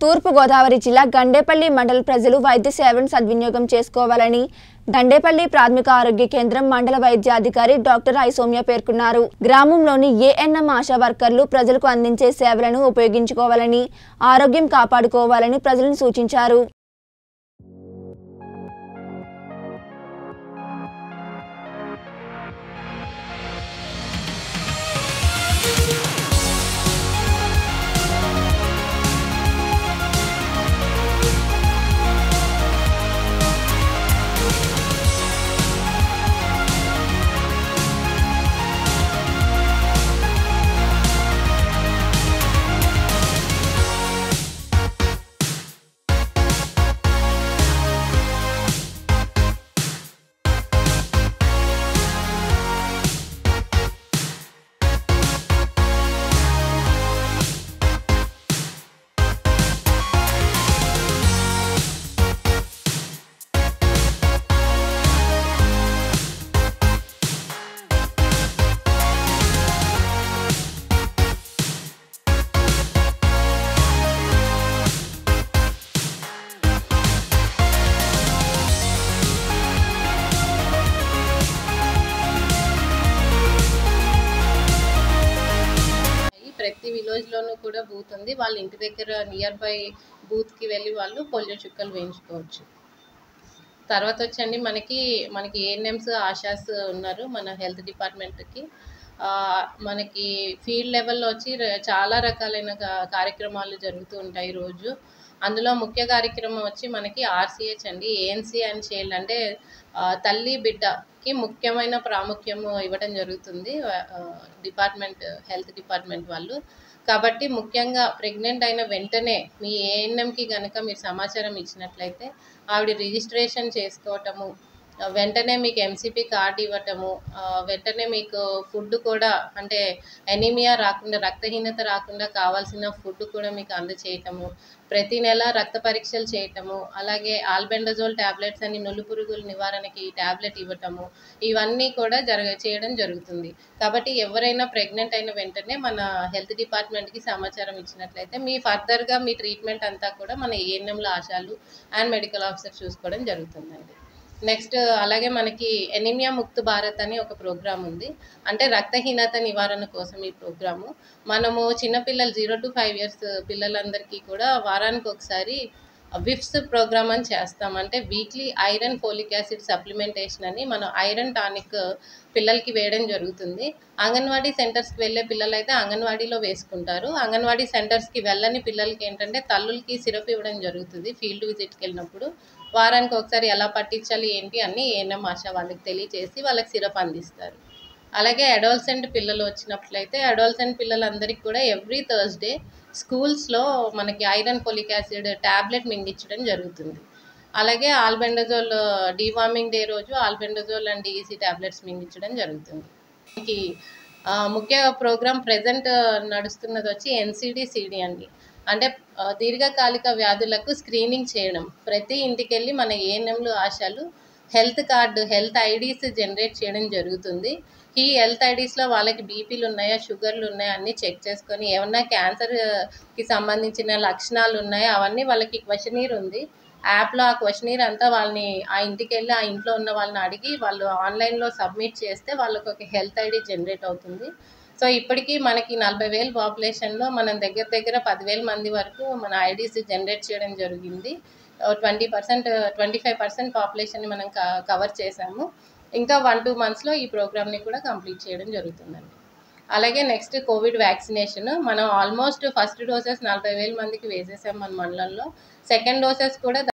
తూర్పు గోదావరి జిల్లా గండేపల్లి మండల ప్రజలు వైద్య సేవలను సద్వినియోగం చేసుకోవాలని గండేపల్లి ప్రాథమిక ఆరోగ్య కేంద్రం మండల వైద్య అధికారి డాక్టర్ ఐ సౌమ్య పేర్కొన్నారు గ్రామంలోని ఏఎన్ఎం ఆశా వర్కర్లు ప్రజలకు అందించే సేవలను ఉపయోగించుకోవాలని ఆరోగ్యం కాపాడుకోవాలని ప్రజలను సూచించారు ఈ ప్రతి విలేజ్ లోనూ కూడా బూత్ ఉంది వాళ్ళ ఇంటి దగ్గర నియర్ బై బూత్ కి వెళ్ళి వాళ్ళు పోలియో చుక్కలు వేయించుకోవచ్చు తర్వాత వచ్చండి మనకి మనకి ఏఎన్ఎంస్ ఆశాస్ ఉన్నారు మన హెల్త్ డిపార్ట్మెంట్కి ఆ, మనకి ఫీల్డ్ లెవెల్లో వచ్చి ర- చాలా రకాలైన కా- కార్యక్రమాలు జరుగుతూ ఉంటాయి రోజు అందులో ముఖ్య కార్యక్రమం వచ్చి మనకి ఆర్సిహెచ్ అండి ఏఎన్సి అండ్ చైల్డ్ అంటే ఆ, తల్లి బిడ్డకి ముఖ్యమైన ప్రాముఖ్యము ఇవ్వడం జరుగుతుంది ఆ, డిపార్ట్మెంట్ హెల్త్ డిపార్ట్మెంట్ వాళ్ళు కాబట్టి ముఖ్యంగా ప్రెగ్నెంట్ అయిన వెంటనే మీ ఏఎన్ఎంకి కనుక మీరు సమాచారం ఇచ్చినట్లయితే ఆవిడ రిజిస్ట్రేషన్ చేసుకోవటము ఆ, వెంటనే మీకు ఎంసీపీ కార్డు ఇవ్వటము ఆ, వెంటనే మీకు ఫుడ్ కూడా అంటే ఎనీమియా రాకుండా రక్తహీనత రాకుండా కావాల్సిన ఫుడ్ కూడా మీకు అందచేయటము ప్రతి నెల రక్త పరీక్షలు చేయటము అలాగే ఆల్బెండజోల్ టాబ్లెట్స్ అని నులు పురుగుల నివారణకి టాబ్లెట్ ఇవ్వటము ఇవన్నీ కూడా జరగ చేయడం జరుగుతుంది కాబట్టి ఎవరైనా ప్రెగ్నెంట్ అయిన వెంటనే మన హెల్త్ డిపార్ట్మెంట్కి సమాచారం ఇచ్చినట్లయితే మీ ఫర్దర్గా మీ ట్రీట్మెంట్ అంతా కూడా మన ఏఎన్ఎంల ఆశాలు అండ్ మెడికల్ ఆఫీసర్ చూసుకోవడం జరుగుతుందండి నెక్స్ట్ అలాగే మనకి ఎనిమియా ముక్త్ భారత్ అని ఒక ప్రోగ్రామ్ ఉంది అంటే రక్తహీనత నివారణ కోసం ఈ ప్రోగ్రాము మనము చిన్నపిల్లలు జీరో టు ఫైవ్ ఇయర్స్ పిల్లలందరికీ కూడా వారానికి ఒకసారి విఫ్స్ ప్రోగ్రామ్ అని చేస్తాం అంటే weekly iron folic acid supplementation అని మనం ఐరన్ టానిక్ పిల్లలకి వేయడం జరుగుతుంది అంగన్వాడీ సెంటర్స్కి వెళ్ళే పిల్లలు అయితే అంగన్వాడీలో వేసుకుంటారు అంగన్వాడీ సెంటర్స్కి వెళ్ళని పిల్లలకి ఏంటంటే తల్లులకి సిరప్ ఇవ్వడం జరుగుతుంది ఫీల్డ్ విజిట్కి వెళ్ళినప్పుడు వారానికి ఒకసారి ఎలా పట్టించాలి ఏంటి అన్ని ఏఎన్ఎం ఆశ వాళ్ళకి తెలియచేసి వాళ్ళకి సిరప్ అందిస్తారు అలాగే అడోల్సెంట్ పిల్లలు వచ్చినట్లయితే అడోల్సెంట్ పిల్లలందరికీ కూడా ఎవ్రీ థర్స్డే స్కూల్స్లో మనకి ఐరన్ ఫోలిక్ యాసిడ్ ట్యాబ్లెట్ మింగించడం జరుగుతుంది అలాగే ఆల్బెండజోల్ డీవార్మింగ్ డే రోజు ఆల్బెండజోల్ అండ్ డిఈసి ట్యాబ్లెట్స్ మింగించడం జరుగుతుంది మనకి ఆ, ముఖ్య ప్రోగ్రామ్ ప్రజెంట్ నడుస్తున్నది వచ్చి ఎన్సిడి సిడి అండి అంటే ఆ, దీర్ఘకాలిక వ్యాధులకు స్క్రీనింగ్ చేయడం ప్రతి ఇంటికి వెళ్ళి మన ఏఎన్ఎంలు ఆశాలు health card health IDs generate చేయడం జరుగుతుంది ఈ హెల్త్ ఐడీస్లో వాళ్ళకి బీపీలు ఉన్నాయా షుగర్లు ఉన్నాయా అన్నీ చెక్ చేసుకొని ఏమన్నా క్యాన్సర్కి సంబంధించిన లక్షణాలు ఉన్నాయా అవన్నీ వాళ్ళకి క్వశ్చనీర్ ఉంది యాప్లో ఆ క్వశ్చనీర్ అంతా వాళ్ళని ఆ ఇంటికి వెళ్ళి ఆ ఇంట్లో ఉన్న వాళ్ళని అడిగి వాళ్ళు ఆన్లైన్లో సబ్మిట్ చేస్తే వాళ్ళకి ఒక హెల్త్ ఐడి జనరేట్ అవుతుంది సో ఇప్పటికీ మనకి నలభై వేల పాపులేషన్లో మనం దగ్గర దగ్గర పదివేల మంది వరకు మన ఐడీస్ జనరేట్ చేయడం జరిగింది twenty percent twenty five percent పాపులేషన్ని మనం కవర్ చేసాము ఇంకా వన్ టూ మంత్స్లో ఈ ప్రోగ్రామ్ని కూడా కంప్లీట్ చేయడం జరుగుతుందండి అలాగే నెక్స్ట్ కోవిడ్ వ్యాక్సినేషన్ మనం ఆల్మోస్ట్ ఫస్ట్ డోసెస్ నలభై వేల మందికి వేసేసాం మన మండలంలో సెకండ్ డోసెస్ కూడా